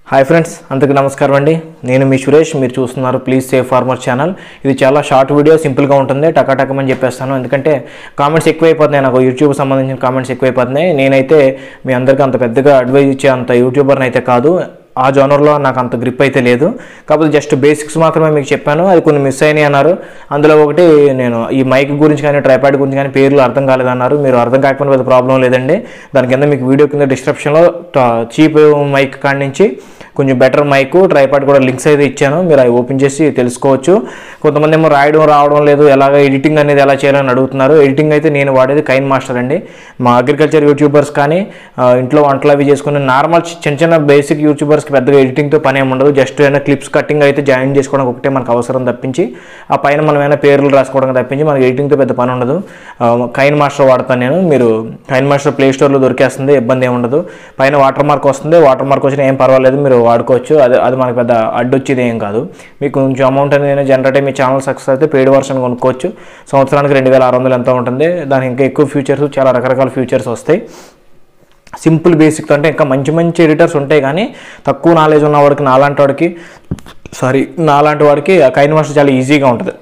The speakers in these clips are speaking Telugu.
హాయ్ ఫ్రెండ్స్ అందరికీ నమస్కారం అండి నేను మీ సురేష్ మీరు చూస్తున్నారు ప్లీజ్ సేవ్ ఫార్మర్ ఛానల్ ఇది చాలా షార్ట్ వీడియో సింపుల్గా ఉంటుంది టకాటకమని చెప్పేస్తాను ఎందుకంటే కామెంట్స్ ఎక్కువైపోతున్నాయి నాకు యూట్యూబ్ సంబంధించిన కామెంట్స్ ఎక్కువైపోతున్నాయి నేనైతే మీ అందరికీ అంత పెద్దగా అడ్వైజ్ ఇచ్చే అంత యూట్యూబర్ని అయితే కాదు ఆ జోనర్లో నాకు అంత గ్రిప్ అయితే లేదు కాకపోతే జస్ట్ బేసిక్స్ మాత్రమే మీకు చెప్పాను అది కొన్ని మిస్ అయినాయి అన్నారు అందులో ఒకటి నేను ఈ మైక్ గురించి కానీ ట్రైపాడ్ గురించి కానీ పేర్లు అర్థం కాలేదన్నారు మీరు అర్థం కాకపోయినా పెద్ద ప్రాబ్లం లేదండి దాని కింద మీకు వీడియో కింద డిస్క్రిప్షన్లో చీప్ మైక్ కాడి నుంచి కొంచెం బెటర్ మైక్ ట్రైపాడ్ కూడా లింక్స్ అయితే ఇచ్చాను మీరు అవి ఓపెన్ చేసి తెలుసుకోవచ్చు కొంతమంది ఏమో రాయడం రావడం లేదు ఎలాగ ఎడిటింగ్ అనేది ఎలా చేయాలని అడుగుతున్నారు ఎడిటింగ్ అయితే నేను వాడేది కైన్ మాస్టర్ అండి మా అగ్రికల్చర్ యూట్యూబర్స్ కానీ ఆ, ఇంట్లో వంటలు అవి చేసుకుని నార్మల్ చిన్న చిన్న బేసిక్ యూట్యూబర్స్కి పెద్దగా ఎడిటింగ్తో పని ఏమి ఉండదు జస్ట్ ఏమైనా క్లిప్స్ కటింగ్ అయితే జాయిన్ చేసుకోవడం ఒకటే మనకు అవసరం తప్పించి ఆ పైన మనం ఏమైనా పేర్లు రాసుకోవడం తప్పించి మనకి ఎడిటింగ్తో పెద్ద పని ఉండదు ఆ, కైన్ మాస్టర్ వాడతాను నేను మీరు కైన్ మాస్టర్ ప్లే స్టోర్లో దొరికేస్తుంది ఇబ్బంది ఏమి ఉండదు పైన వాటర్ మార్క్ వస్తుంది వాటర్ మార్క్ వచ్చినా ఏం పర్వాలేదు మీరు వాడుకోవచ్చు అది అది మనకు పెద్ద అడ్డొచ్చేది ఏం కాదు మీకు కొంచెం అమౌంట్ అనేది జనరేట్ అయ్యి మీ ఛానల్ సక్సెస్ అయితే పెయిడ్ వర్షన్ కొనుక్కోవచ్చు సంవత్సరానికి రెండు వేల ఆరు వందలు ఎంత ఉంటుంది దానికి ఇంకా ఎక్కువ ఫీచర్స్ చాలా రకరకాల ఫీచర్స్ వస్తాయి సింపుల్ బేసిక్తో అంటే ఇంకా మంచి మంచి ఎడిటర్స్ ఉంటాయి కానీ తక్కువ నాలెడ్జ్ ఉన్న వాడికి నాలాంటి వాడికి సారీ నాలాంటి వాడికి కైన్ మాస్టర్ చాలా ఈజీగా ఉంటుంది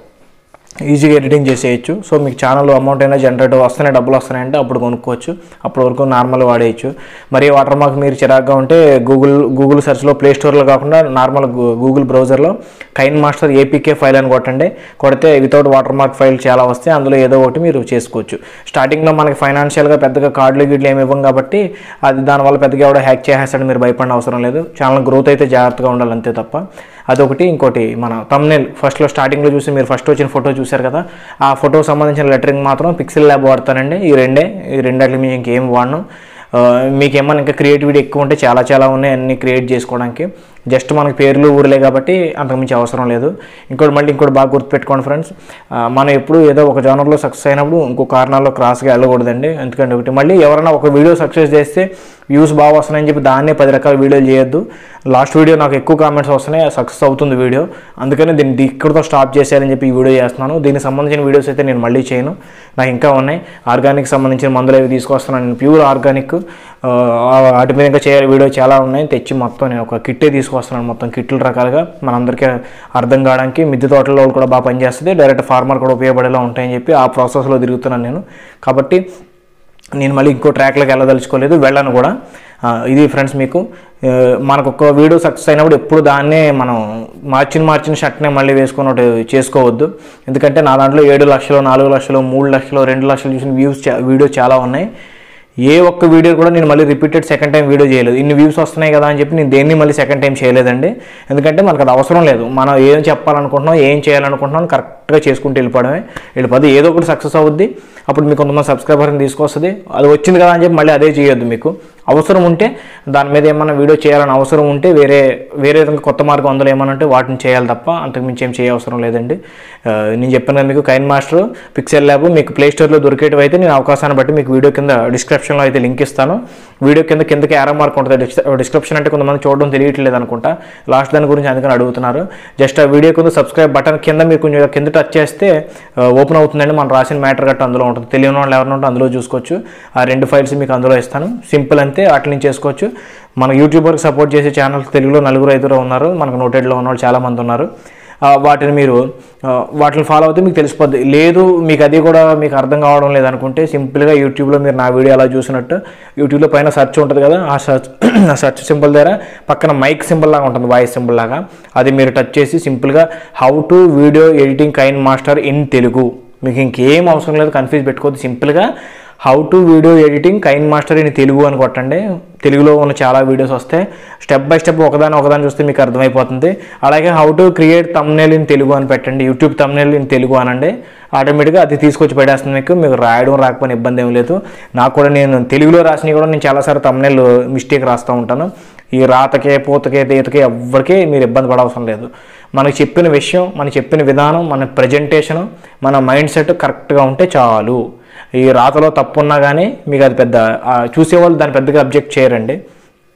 ఈజీగా ఎడిటింగ్ చేసేయచ్చు సో మీకు ఛానల్ అమౌంట్ అయినా జనరేట్ వస్తున్నాయి డబ్బులు వస్తున్నాయంటే అప్పుడు కొనుక్కోవచ్చు అప్పటి వరకు నార్మల్ వాడేయచ్చు మరి వాటర్ మార్క్ మీరు చిరాగ్గా ఉంటే గూగుల్ గూగుల్ సెర్చ్లో ప్లే స్టోర్లో కాకుండా నార్మల్ గూగుల్ బ్రౌజర్లో కైన్ మాస్టర్ ఏపీకే ఫైల్ అని కొట్టండి కొడితే వితౌట్ వాటర్ మార్క్ ఫైల్ చాలా వస్తాయి అందులో ఏదో ఒకటి మీరు చేసుకోవచ్చు స్టార్టింగ్లో మనకి ఫైనాన్షియల్గా పెద్దగా కార్డులు గిడ్లు ఏమి ఇవ్వం కాబట్టి అది దానివల్ల పెద్దగా ఎవడో హ్యాక్ చేసేస్తాడు మీరు భయపడిన అవసరం లేదు ఛానల్ గ్రోత్ అయితే జాగ్రత్తగా ఉండాలి అంతే తప్ప అదొకటి ఇంకోటి మన తమ్నేల్ ఫస్ట్లో స్టార్టింగ్లో చూసి మీరు ఫస్ట్ వచ్చిన ఫోటో చూశారు కదా ఆ ఫోటో సంబంధించిన లెటరింగ్ మాత్రం పిక్సెల్ ల్యాబ్ వాడతానండి ఈ రెండే ఈ రెండాట్లు మీకు ఇంకేం వాడను ఆ, మీకు ఏమన్నా ఇంకా క్రియేటివిటీ ఎక్కువ ఉంటే చాలా చాలా ఉన్నాయి అన్ని క్రియేట్ చేసుకోవడానికి జస్ట్ మనకి పేర్లు ఊర్లే కాబట్టి అంతకుమించి అవసరం లేదు ఇంకోటి మళ్ళీ ఇంకోటి బాగా గుర్తుపెట్టుకోండి ఫ్రెండ్స్ ఆ, మనం ఎప్పుడు ఏదో ఒక జానర్లో సక్సెస్ అయినప్పుడు ఇంకో కారణాల్లో క్రాస్గా వెళ్ళకూడదండి ఎందుకంటే ఒకటి మళ్ళీ ఎవరైనా ఒక వీడియో సక్సెస్ చేస్తే వ్యూస్ బాగా వస్తున్నాయని చెప్పి దాన్నే పది రకాల వీడియోలు చేయొద్దు లాస్ట్ వీడియో నాకు ఎక్కువ కామెంట్స్ వస్తున్నాయి సక్సెస్ అవుతుంది వీడియో అందుకని దీన్ని ది- ఇక్కడితో స్టాప్ చేసేయాలని చెప్పి ఈ వీడియో చేస్తున్నాను దీనికి సంబంధించిన వీడియోస్ అయితే నేను మళ్ళీ చేయను నాకు ఇంకా ఉన్నాయి ఆర్గానిక్ సంబంధించిన మందులు అవి తీసుకొస్తున్నాను నేను ప్యూర్ ఆర్గానిక్ ఆ, వాటి మీద ఇంకా చేయాలి వీడియో చాలా ఉన్నాయి తెచ్చి మొత్తం నేను ఒక కిట్టే తీసుకొస్తున్నాను మొత్తం కిట్లు రకాలుగా మనందరికీ అర్థం కావడానికి మిద్దె తోటలో కూడా బాగా పనిచేస్తుంది డైరెక్ట్ ఫార్మర్ కూడా ఉపయోగపడేలా ఉంటాయని చెప్పి ఆ ప్రాసెస్లో తిరుగుతున్నాను నేను కాబట్టి నేను మళ్ళీ ఇంకో ట్రాక్లోకి వెళ్ళదలుచుకోలేదు వెళ్ళను కూడా ఆ, ఇది ఫ్రెండ్స్ మీకు ఆ, మనకు ఒక వీడియో సక్సెస్ అయినప్పుడు ఎప్పుడు దాన్నే మనం మార్చిన మార్చిన షర్ట్నే మళ్ళీ వేసుకొని ఒకటి చేసుకోవద్దు ఎందుకంటే నా దాంట్లో ఏడు లక్షలు నాలుగు లక్షలు మూడు లక్షలు రెండు లక్షలు చూసిన వ్యూస్ వీడియో చాలా ఉన్నాయి ఏ ఒక్క వీడియో కూడా నేను మళ్ళీ రిపీటెడ్ సెకండ్ టైం వీడియో చేయలేదు ఇన్ని వ్యూస్ వస్తున్నాయి కదా అని చెప్పి నేను దేన్ని మళ్ళీ సెకండ్ టైం చేయలేదండి ఎందుకంటే మనకు అది అవసరం లేదు మనం ఏం చెప్పాలనుకుంటున్నాం ఏం చేయాలనుకుంటున్నాం కరెక్ట్గా చేసుకుంటూ వెళ్ళిపోవడమే వెళ్ళిపోతే ఏదో ఒకటి సక్సెస్ అవుద్ది అప్పుడు మీకు కొంతమంది సబ్స్క్రైబర్ని తీసుకొస్తుంది అది వచ్చింది కదా అని చెప్పి మళ్ళీ అదే చేయొద్దు మీకు అవసరం ఉంటే దాని మీద ఏమన్నా వీడియో చేయాలని అవసరం ఉంటే వేరే వేరే విధంగా కొత్త మార్గం అందులో ఏమన్నా ఉంటే వాటిని చేయాలి తప్ప అంతకుమించి ఏం చేయ అవసరం లేదండి ఆ, నేను చెప్పాను కదా మీకు కైన్ మాస్టర్ పిక్సెల్ ల్యాబ్ మీకు ప్లే స్టోర్లో దొరికేటివి అయితే నేను అవకాశాన్ని బట్టి మీకు వీడియో కింద డిస్క్రిప్షన్లో అయితే లింక్ ఇస్తాను వీడియో కింద కిందకి యారో మార్క్ ఉంటుంది డిస్- డిస్క్రిప్షన్ అంటే కొంతమంది చూడడం తెలియట్లేదు అనుకుంటా లాస్ట్ దాని గురించి అందుకని అడుగుతున్నారు జస్ట్ ఆ వీడియో కింద సబ్స్క్రైబ్ బటన్ కింద మీరు కొంచెం కింద టచ్ చేస్తే ఓపెన్ అవుతుందండి మనం రాసిన మ్యాటర్ గట్ట అందులో ఉంటుంది తెలియని వాళ్ళు ఎవరైనా ఉంటే అందులో చూసుకోవచ్చు ఆ రెండు ఫైల్స్ మీకు అందులో ఇస్తాను సింపుల్ అంతే వాటి నుంచి చేసుకోవచ్చు మన యూట్యూబర్కి సపోర్ట్ చేసే ఛానల్స్ తెలుగులో నలుగురు ఐదుగురు ఉన్నారు మనకు నోటెడ్లో ఉన్న వాళ్ళు చాలామంది ఉన్నారు ఆ, వాటిని మీరు ఆ, వాటిని ఫాలో అవుతే మీకు తెలిసిపోద్ది లేదు మీకు అది కూడా మీకు అర్థం కావడం లేదనుకుంటే సింపుల్గా యూట్యూబ్లో మీరు నా వీడియో అలా చూసినట్టు యూట్యూబ్లో పైన సెర్చ్ ఉంటుంది కదా ఆ సెర్చ్ ఆ సెర్చ్ సింబల్ దగ్గర పక్కన మైక్ సింబల్ లాగా ఉంటుంది వాయిస్ సింబల్ లాగా అది మీరు టచ్ చేసి సింపుల్గా how to video editing KineMaster in Telugu మీకు ఇంకేం అవసరం లేదు కన్ఫ్యూజ్ పెట్టుకోవద్దు సింపుల్గా how to video editing KineMaster in Telugu అని కొట్టండి తెలుగులో ఉన్న చాలా వీడియోస్ వస్తాయి స్టెప్ బై స్టెప్ ఒకదాని ఒకదాని చూస్తే మీకు అర్థమైపోతుంది అలాగే how to create thumbnail in Telugu అని పెట్టండి యూట్యూబ్ తమ్నేల్ ఇన్ తెలుగు అనండి ఆటోమేటిక్గా అది తీసుకొచ్చి పెట్టేస్తుంది మీకు మీకు రాయడం రాకపోయినా ఇబ్బంది ఏం లేదు నాకు కూడా నేను తెలుగులో రాసినవి కూడా నేను చాలాసార్లు తమ్నేల్ మిస్టేక్ రాస్తూ ఉంటాను ఈ రాతకే పూతకే తీతకే ఎవ్వరికీ మీరు ఇబ్బంది పడవసరం లేదు మనకి చెప్పిన విషయం మనకి చెప్పిన విధానం మన ప్రజెంటేషను మన మైండ్ సెట్ కరెక్ట్గా ఉంటే చాలు ఈ రాతలో తప్పు ఉన్నా కానీ మీకు అది పెద్ద ఆ, చూసేవాళ్ళు దాన్ని పెద్దగా అబ్జెక్ట్ చేయరండి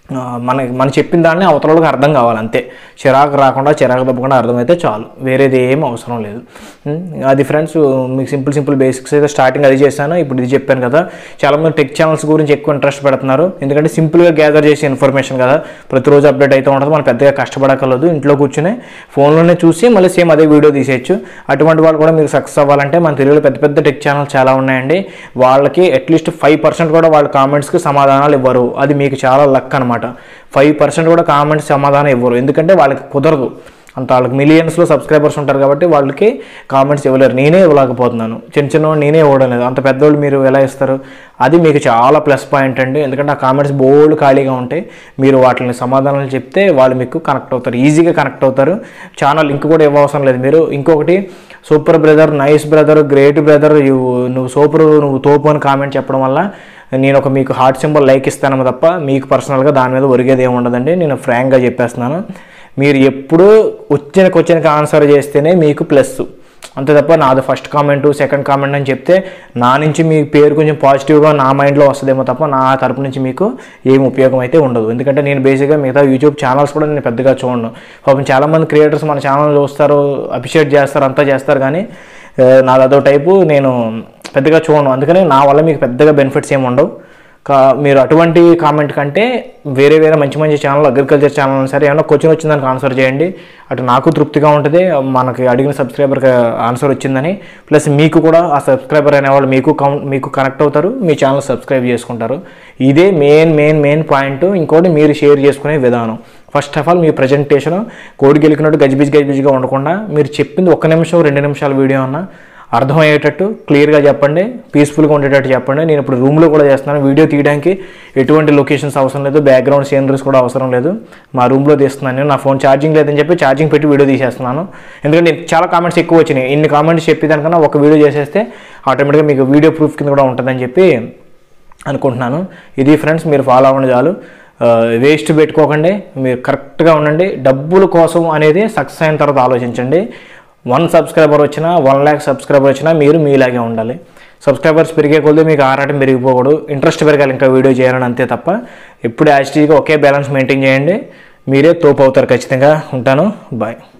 ఆ, మన మనం చెప్పిన దాన్ని అవతలకి అర్థం కావాలి అంతే చిరాకు రాకుండా చిరాకు తప్పకుండా అర్థమైతే చాలు వేరేది ఏం అవసరం లేదు ఉం, అది ఫ్రెండ్స్ మీకు సింపుల్ సింపుల్ బేసిక్స్ అయితే స్టార్టింగ్ అది చేశాను ఇప్పుడు ఇది చెప్పాను కదా చాలామంది టెక్ ఛానల్స్ గురించి ఎక్కువ ఇంట్రెస్ట్ పెడుతున్నారు ఎందుకంటే సింపుల్గా గ్యాదర్ చేసే ఇన్ఫర్మేషన్ కదా ప్రతిరోజు అప్డేట్ అయితే ఉంటుంది మనం పెద్దగా కష్టపడకలేదు ఇంట్లో కూర్చుని ఫోన్లోనే చూసి మళ్ళీ సేమ్ అదే వీడియో తీసేయచ్చు అటువంటి వాళ్ళు కూడా మీరు సక్సెస్ అవ్వాలంటే మన తెలుగులో పెద్ద పెద్ద టెక్ ఛానల్స్ చాలా ఉన్నాయండి వాళ్ళకి అట్లీస్ట్ ఫైవ్ పర్సెంట్ కూడా వాళ్ళ కామెంట్స్కి సమాధానాలు ఇవ్వరు అది మీకు చాలా లక్ అనమాట ఫైవ్ పర్సెంట్ కూడా కామెంట్స్ సమాధానం ఇవ్వరు ఎందుకంటే వాళ్ళకి కుదరదు అంత వాళ్ళకి మిలియన్స్లో సబ్స్క్రైబర్స్ ఉంటారు కాబట్టి వాళ్ళకి కామెంట్స్ ఇవ్వలేరు నేనే ఇవ్వలేకపోతున్నాను చిన్న చిన్న నేనే ఇవ్వడం లేదు అంత పెద్దోళ్ళు మీరు ఎలా ఇస్తారు అది మీకు చాలా ప్లస్ పాయింట్ అండి ఎందుకంటే ఆ కామెంట్స్ బోల్డ్ ఖాళీగా ఉంటాయి మీరు వాటిని సమాధానాలు చెప్తే వాళ్ళు మీకు కనెక్ట్ అవుతారు ఈజీగా కనెక్ట్ అవుతారు ఛానల్ లింక్ కూడా ఇవ్వవసరం లేదు మీరు ఇంకొకటి super brother nice brother great brother నువ్వు సూపర్ నువ్వు తోపు అని కామెంట్ చెప్పడం వల్ల నేను ఒక మీకు హార్ట్ సింబల్ లైక్ ఇస్తాను తప్ప మీకు పర్సనల్గా దాని మీద ఒరిగేది ఏమి ఉండదండి నేను ఫ్రాంక్గా చెప్పేస్తున్నాను మీరు ఎప్పుడు వచ్చిన క్వశ్చన్కి ఆన్సర్ చేస్తేనే మీకు ప్లస్ అంతే తప్ప నాది ఫస్ట్ కామెంట్ సెకండ్ కామెంట్ అని చెప్తే నా నుంచి మీ పేరు కొంచెం పాజిటివ్గా నా మైండ్లో వస్తుందేమో తప్ప నా తరపు నుంచి మీకు ఏం ఉపయోగం అయితే ఉండదు ఎందుకంటే నేను బేసిక్గా మిగతా యూట్యూబ్ ఛానల్స్ కూడా నేను పెద్దగా చూడను పాపం చాలామంది క్రియేటర్స్ మన ఛానల్ చూస్తారు అప్రిషియేట్ చేస్తారు అంతా చేస్తారు కానీ ఆ, నాది అదో టైపు నేను పెద్దగా చూడను అందుకని నా వల్ల మీకు పెద్దగా బెనిఫిట్స్ ఏమి ఉండవు కా మీరు అటువంటి కామెంట్ కంటే వేరే వేరే మంచి మంచి ఛానల్ అగ్రికల్చర్ ఛానల్ సరే ఏమైనా క్వశ్చన్ వచ్చిందానికి ఆన్సర్ చేయండి అటు నాకు తృప్తిగా ఉంటుంది మనకి అడిగిన సబ్స్క్రైబర్కి ఆన్సర్ వచ్చిందని ప్లస్ మీకు కూడా ఆ సబ్స్క్రైబర్ అనేవాళ్ళు మీకు కౌంట్ మీకు కనెక్ట్ అవుతారు మీ ఛానల్ సబ్స్క్రైబ్ చేసుకుంటారు ఇదే మెయిన్ మెయిన్ మెయిన్ పాయింట్ ఇంకోటి మీరు షేర్ చేసుకునే విధానం ఫస్ట్ ఆఫ్ ఆల్ మీ ప్రజెంటేషన్ కోడి గెలికినట్టు గజిబిజి గజిబిజిగా ఉండకుండా మీరు చెప్పింది ఒక నిమిషం రెండు నిమిషాల వీడియో అన్నా అర్థమయ్యేటట్టు క్లియర్గా చెప్పండి పీస్ఫుల్గా ఉండేటట్టు చెప్పండి నేను ఇప్పుడు రూమ్లో కూడా చేస్తున్నాను వీడియో తీయడానికి ఎటువంటి లొకేషన్స్ అవసరం లేదు బ్యాక్గ్రౌండ్ సీనరీస్ కూడా అవసరం లేదు మా రూమ్లో తీస్తున్నాను నేను నా ఫోన్ ఛార్జింగ్ లేదని చెప్పి ఛార్జింగ్ పెట్టి వీడియో తీసేస్తున్నాను ఎందుకంటే చాలా కామెంట్స్ ఎక్కువ వచ్చినాయి ఇన్ని కామెంట్స్ చెప్పేదానికన్నా ఒక వీడియో చేసేస్తే ఆటోమేటిక్గా మీకు వీడియో ప్రూఫ్ కింద కూడా ఉంటుందని చెప్పి అనుకుంటున్నాను ఇది ఫ్రెండ్స్ మీరు ఫాలో అవ్వండి చాలు వేస్ట్ పెట్టుకోకండి మీరు కరెక్ట్గా ఉండండి డబ్బుల కోసం అనేది సక్సెస్ అయిన తర్వాత ఆలోచించండి వన్ సబ్స్క్రైబర్ వచ్చినా వన్ ల్యాక్ సబ్స్క్రైబర్ వచ్చినా మీరు మీలాగే ఉండాలి సబ్స్క్రైబర్స్ పెరిగే కొద్దీ మీకు ఆరాటం పెరిగిపోకూడదు ఇంట్రెస్ట్ పెరగాలి ఇంకా వీడియో చేయాలని అంతే తప్ప ఎప్పుడు యాజిటీగా ఒకే బ్యాలెన్స్ మెయింటైన్ చేయండి మీరే తోపు అవుతారు ఖచ్చితంగా ఉంటాను బాయ్